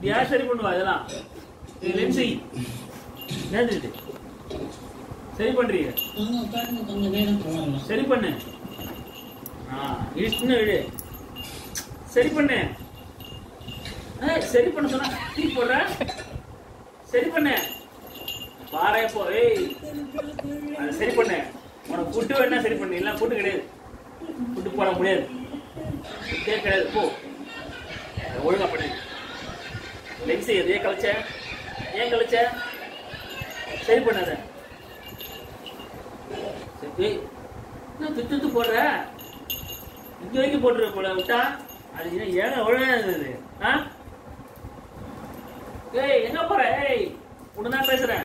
இது யார் சரி பண்ணுவா இதெல்லாம் இது லென்ஸை என்னது இது சரி பண்றீங்க வாங்க உட்காருங்க கொஞ்சம் நேரம் போகலாம் சரி பண்ணு ஆ இஷ்ணு விடு சரி பண்ணு ஏய், சரி பண்ண சொன்னா டீ போடுற சரி பண்ணு பாரு இப்போ ஏய் அது சரி பண்ணு உனக்கு புட்டு வேணா சரி பண்ணு இல்லை புட்டு கிடையாது புட்டு போட முடியாது புட்டே கிடையாது போ அதை ஒழுங்கா பண்ணு லெக்ஸ் எதையே கழிச்ச ஏன் கழிச்ச சரி பண்ணாத சரி என்ன துத்து துத்து போடுற இங்க வரைக்கும் போட்டுரு போல விட்டா அது என்ன ஏழை ஒழுங்கா இருந்தது ஆ ஏய் எங்க போற ஏய் உடனே பேசுறேன்